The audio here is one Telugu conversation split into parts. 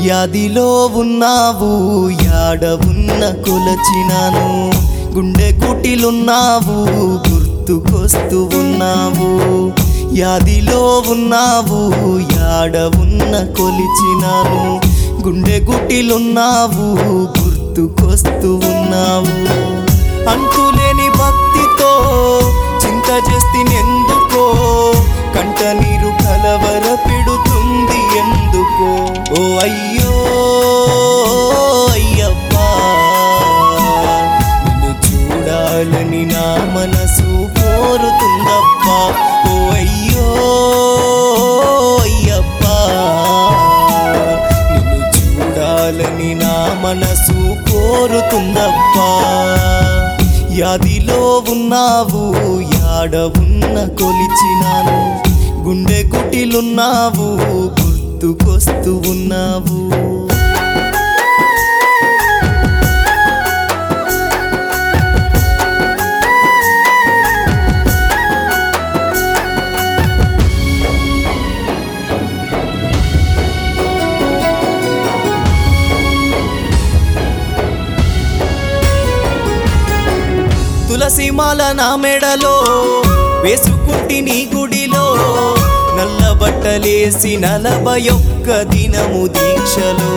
యాదిలో ఉన్నావు యాడ ఉన్న కొలచినాను గుండె కుటిలున్నావు గుర్తుకొస్తూ ఉన్నావు యాదిలో ఉన్నావు యాడ ఉన్న కొలిచినాను గుండె గుటిలున్నావు గుర్తుకొస్తూ ఉన్నావు అంతులేని భక్తితో చింత చేస్తేనెందుకో కంట నీరు కలవర పెడుతుంది ఎందుకో ఓ అయ్యో అయ్యప్పా నిన్ను చూడాలని నా మనసు కోరుతుందప్పా ఓ అయ్యో అయ్యప్పా నిన్ను చూడాలని నా మనసు కోరుతుందప్పా యాదిలో ఉన్నావు యాడ ఉన్న కొలిచినాను గుండె కుటిలున్నావు గుర్తుకొస్తూ ఉన్నావు తులసి మాల నా మెడలో వేసుకుంటి నీ గుడిలో నల్ల బట్టలేసి నలభై ఒక్క దినము దీక్షలో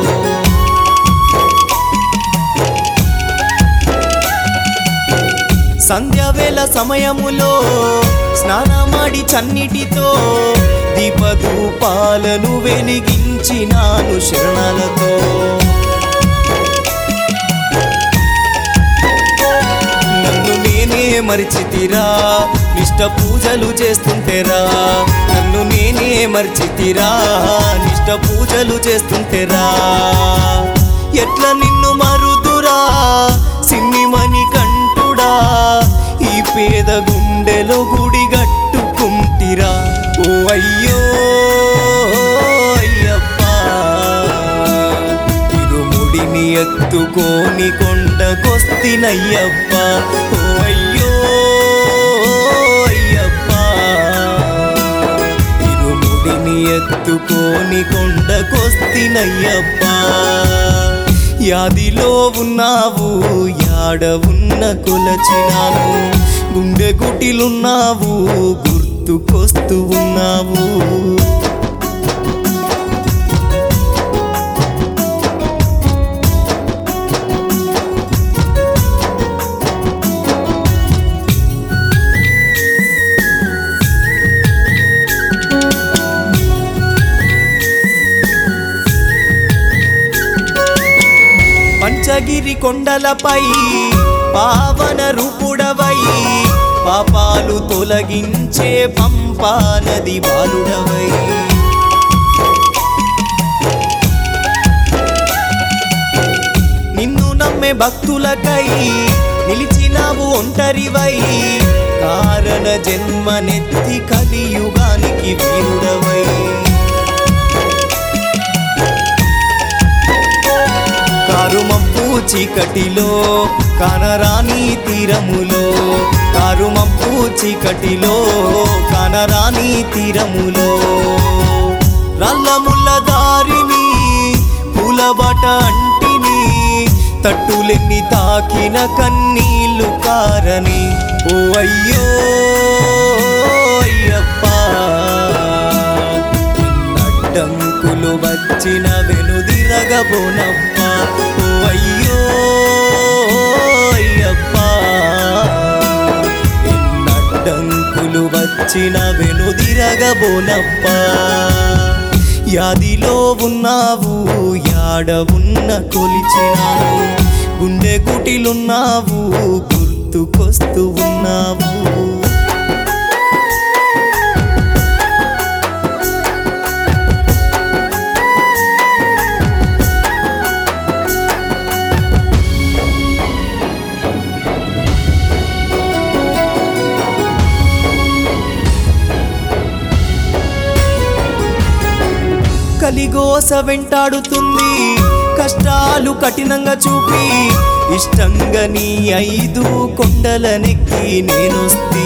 సంధ్యావేళ సమయములో స్నానమాడి చన్నిటితో దీపధూపాలను వెలిగించినాను శరణాలతో నన్ను నేనే మరిచితిరా నిష్ట పూజలు చేస్తుంటేరా నన్ను నేనే మరిచితిరా నిష్ట పూజలు చేస్తుంటేరా ఎట్లా నిన్ను మరుదురా సిన్నిమని కంటుడా ఈ పేద గుండెలో గుడి గట్టుకుంటిరా ఓ అయ్యో అయ్యప్పా ఇరుముడిని ఎత్తుకోని కొండకొస్తినయ్యప్ప ఓ అయ్యో అయ్యప్ప ఇరుముడిని ఎత్తుకోని కొండకొస్తినయ్యప్ప యాదిలో ఉన్నావు యాడ ఉన్న కొలచినాను గుండె గుటిలున్నావు గుర్తుకొస్తూ ఉన్నావు పంచగిరి కొండలపై పావన రూపుడవై పాపాలు తొలగించే పంపా నది బాలుడవై నిన్ను నమ్మే భక్తులకై నిలిచినావు ఒంటరివై కారణ జన్మనెత్తి కలియుగానికి వీరుడవై కారుమప్పు చీకటిలో కనరాని తీరములో కారుమప్పు చీకటిలో కనరాని తీరములో రల్లముల్ల దారిని పూలబాట అంటిని తట్టులెన్ని తాకిన కన్నీళ్లు కారని ఓ అయ్యో అయ్యప్పా అడ్డంకులు వచ్చిన వెనుదిరగబోనప్ప ఓ అయ్యో అయ్యప్ప ఎన్నడ్డంకులు వచ్చిన వెనుదిరగబోనప్ప యాదిలో ఉన్నావు యాడ ఉన్న కొలిచినాను గుండె గుటిలున్నావు గుర్తుకొస్తూ ఉన్నావు కలిగోస వెంటాడుతుంది కష్టాలు కఠినంగా చూపి ఇష్టంగా నీ ఐదు కొండలనెక్కి నేనొస్తే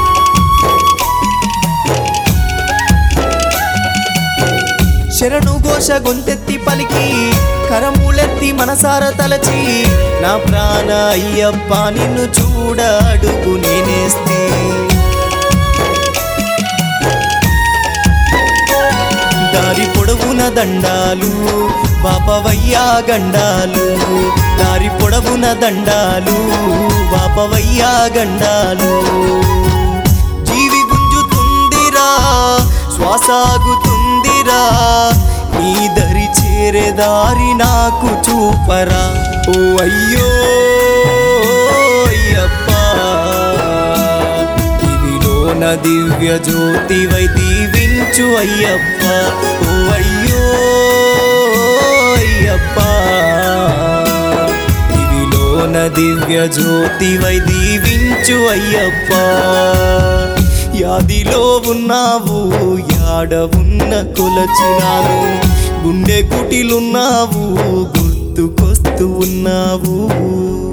శరణు ఘోష గొంతెత్తి పలికి కరములెత్తి మనసార తలచి నా ప్రాణ అయ్యప్ప నిన్ను చూడ అడుగు నేనేస్తే దారి పొడవున దండాలు బాపవయ్యా గండాలు దారి పొడవున దండాలు బాపవయ్యా గండాలు జీవి గుంజుతుందిరా శ్వాసాగుతుందిరా నీ దరి చేరే దారి నాకు చూపరా ఓ అయ్యో అయ్యప్పా ఇదిలోన దివ్య జ్యోతివై దీవించు అయ్యప్ప ఓ అయ్యో అయ్యప్ప ఇదిలోన దివ్య జ్యోతివై దీవించు అయ్యప్ప యాదిలో ఉన్నావు యాడ ఉన్న కొలచినాను గుండె కుటిలున్నావు గుర్తుకొస్తూ ఉన్నావు